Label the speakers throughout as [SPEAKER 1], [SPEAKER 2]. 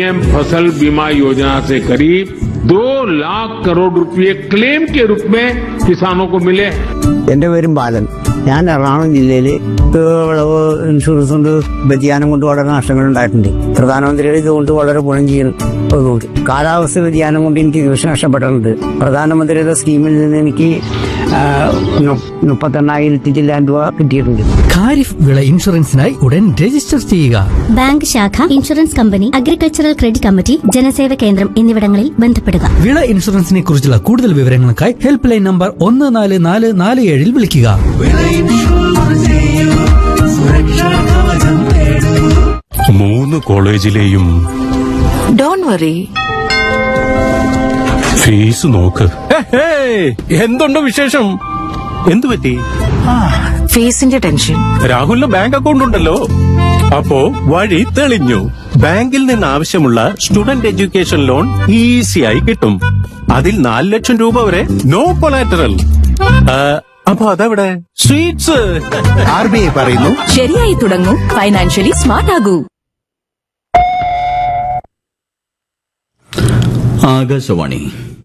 [SPEAKER 1] PM फसल बीमा योजना से करीब दो लाख करोड़ रुपए क्लेम के रूप में किसानों को मिले हैं
[SPEAKER 2] എന്റെ പേരും ബാലൻ ഞാൻ എറണാകുളം ജില്ലയിൽ വിളവ് ഇൻഷുറൻസ് കൊണ്ട് വ്യതിയാനം കൊണ്ട് വളരെ നഷ്ടങ്ങൾ ഉണ്ടായിട്ടുണ്ട് പ്രധാനമന്ത്രിയുടെ ഇതുകൊണ്ട് വളരെ ഗുണം ചെയ്യുന്നതുകൊണ്ട് കാലാവസ്ഥ വ്യതിയാനം കൊണ്ട് എനിക്ക് കൃഷി നഷ്ടപ്പെട്ടിട്ടുണ്ട് പ്രധാനമന്ത്രിയുടെ സ്കീമിൽ നിന്ന് എനിക്ക് ആ, നു- മുപ്പത്തെണ്ണായിരത്തി ചില്ലാൻ രൂപ കിട്ടിയിട്ടുണ്ട്
[SPEAKER 3] ഖാരിഫ് വിള ഇൻഷുറൻസിനായി ഉടൻ രജിസ്റ്റർ ചെയ്യുക
[SPEAKER 4] ബാങ്ക് ശാഖ insurance company agricultural credit committee ജനസേവ കേന്ദ്രം എന്നിവിടങ്ങളിൽ ബന്ധപ്പെടുക
[SPEAKER 3] വിള ഇൻഷുറൻസിനെ കുറിച്ചുള്ള കൂടുതൽ വിവരങ്ങൾക്കായി ഹെൽപ്പ് ലൈൻ നമ്പർ ഒന്ന് നാല് നാല് നാല് ഏഴിൽ വിളിക്കുക
[SPEAKER 5] മൂന്ന് കോളേജിലെയും
[SPEAKER 6] ഡോൺ വറി
[SPEAKER 5] ഫീസ് നോക്ക് എന്തുണ്ട് വിശേഷം എന്തു പറ്റി
[SPEAKER 6] ഫീസിന്റെ ടെൻഷൻ
[SPEAKER 5] രാഹുലിന് ബാങ്ക് അക്കൗണ്ട് ഉണ്ടല്ലോ അപ്പോ വഴി തെളിഞ്ഞു ബാങ്കിൽ നിന്ന് ആവശ്യമുള്ള സ്റ്റുഡന്റ് എഡ്യൂക്കേഷൻ ലോൺ ഈസിയായി കിട്ടും അതിൽ നാല് ലക്ഷം രൂപ വരെ നോ കൊളാറ്ററൽ അപ്പൊ അതെവിടെ സ്വീറ്റ്സ്
[SPEAKER 7] ആർ ബി ഐ പറയുന്നു
[SPEAKER 6] ശരിയായി തുടങ്ങൂ ഫൈനാൻഷ്യലി സ്മാർട്ട് ആകൂ
[SPEAKER 8] ആകാശവാണി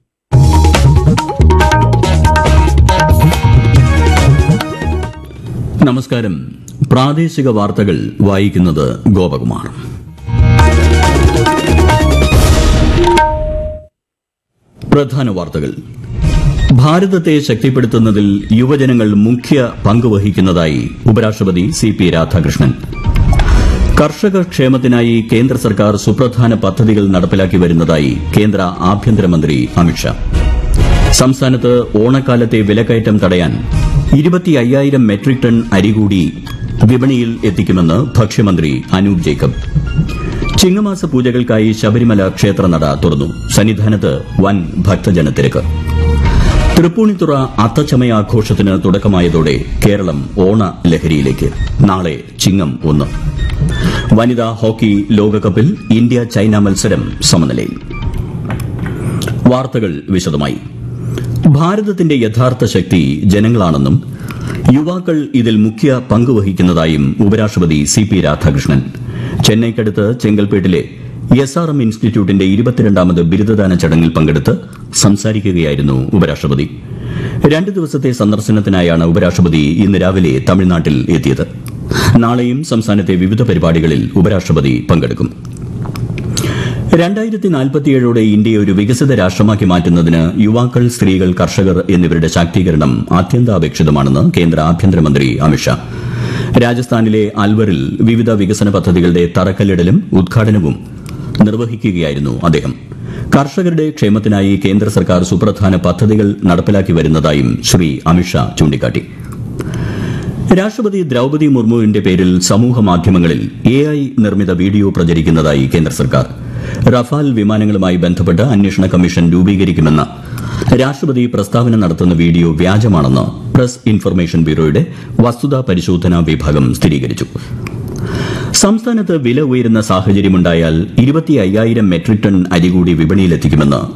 [SPEAKER 8] നമസ്കാരം പ്രാദേശിക വാർത്തകൾ വായിക്കുന്നത് ഗോപകുമാർ പ്രധാന വാർത്തകൾ ഭാരതത്തെ ശക്തിപ്പെടുത്തുന്നതിൽ യുവജനങ്ങൾ മുഖ്യ പങ്കുവഹിക്കുന്നതായി ഉപരാഷ്ട്രപതി സി പി രാധാകൃഷ്ണൻ കർഷക ക്ഷേമത്തിനായി കേന്ദ്ര സർക്കാർ സുപ്രധാന പദ്ധതികൾ നടപ്പിലാക്കി വരുന്നതായി കേന്ദ്ര ആഭ്യന്തരമന്ത്രി അമിത്ഷാ സംസ്ഥാനത്ത് ഓണക്കാലത്തെ വിലക്കയറ്റം തടയാൻ ഇരുപത്തി അയ്യായിരം മെട്രിക് ടൺ അരി കൂടി വിപണിയിൽ എത്തിക്കുമെന്ന് ഭക്ഷ്യമന്ത്രി അനൂപ് ജേക്കബ് ചിങ്ങമാസ പൂജകൾക്കായി ശബരിമല ക്ഷേത്രനട തുറന്നു സന്നിധാനത്ത് വൻ ഭക്തജനത്തിരക്ക് തൃപ്പൂണിത്തുറ അത്തച്ചമയാഘോഷത്തിന് തുടക്കമായതോടെ കേരളം ഓണ ലഹരിയിലേക്ക് നാളെ ചിങ്ങം ഒന്ന് വനിതാ ഹോക്കി ലോകകപ്പിൽ ഇന്ത്യ ചൈന മത്സരം സമനിലയിൽ വാർത്തകൾ വിശദമായി ഭാരതത്തിന്റെ യഥാർത്ഥ ശക്തി ജനങ്ങളാണെന്നും യുവാക്കൾ ഇതിൽ മുഖ്യ പങ്കുവഹിക്കുന്നതായും ഉപരാഷ്ട്രപതി സി പി രാധാകൃഷ്ണൻ ചെന്നൈക്കടുത്ത് ചെങ്കൽപ്പേട്ടിലെ എസ് ആർ എം ഇൻസ്റ്റിറ്റ്യൂട്ടിന്റെ ഇരുപത്തിരണ്ടാമത് ബിരുദദാന ചടങ്ങിൽ പങ്കെടുത്ത് സംസാരിക്കുകയായിരുന്നു ഉപരാഷ്ട്രപതി രണ്ട് ദിവസത്തെ സന്ദർശനത്തിനായാണ് ഉപരാഷ്ട്രപതി ഇന്ന് രാവിലെ തമിഴ്നാട്ടിൽ എത്തിയത് നാളെയും സംസ്ഥാനത്തെ വിവിധ പരിപാടികളിൽ ഉപരാഷ്ട്രപതി പങ്കെടുക്കും രണ്ടായിരത്തി നാൽപ്പത്തിയേഴോടെ ഇന്ത്യയെ ഒരു വികസിത രാഷ്ട്രമാക്കി മാറ്റുന്നതിന് യുവാക്കൾ സ്ത്രീകൾ കർഷകർ എന്നിവരുടെ ശാക്തീകരണം അത്യന്താപേക്ഷിതമാണെന്ന് കേന്ദ്ര ആഭ്യന്തരമന്ത്രി അമിത്ഷാ രാജസ്ഥാനിലെ അൽവറിൽ വിവിധ വികസന പദ്ധതികളുടെ തറക്കല്ലിടലും ഉദ്ഘാടനവും നിർവഹിക്കുകയായിരുന്നു അദ്ദേഹം കർഷകരുടെ ക്ഷേമത്തിനായി കേന്ദ്ര സർക്കാർ സുപ്രധാന പദ്ധതികൾ നടപ്പിലാക്കി വരുന്നതായും ശ്രീ അമിത്ഷാ ചൂണ്ടിക്കാട്ടി രാഷ്ട്രപതി ദ്രൌപതി മുർമുവിന്റെ പേരിൽ സമൂഹ മാധ്യമങ്ങളിൽ എ ഐ നിർമ്മിത വീഡിയോ പ്രചരിക്കുന്നതായി കേന്ദ്ര സർക്കാർ റഫാൽ വിമാനങ്ങളുമായി ബന്ധപ്പെട്ട് അന്വേഷണ കമ്മീഷൻ രൂപീകരിക്കുമെന്ന് രാഷ്ട്രപതി പ്രസ്താവന നടത്തുന്ന വീഡിയോ വ്യാജമാണെന്ന് പ്രസ് ഇൻഫർമേഷൻ ബ്യൂറോയുടെ വസ്തുതാ പരിശോധനാ വിഭാഗം സ്ഥിരീകരിച്ചു സംസ്ഥാനത്ത് വില ഉയരുന്ന സാഹചര്യമുണ്ടായാൽ ഇരുപത്തി അയ്യായിരം മെട്രിക് ടൺ അരി കൂടി വിപണിയിലെത്തിക്കുമെന്ന്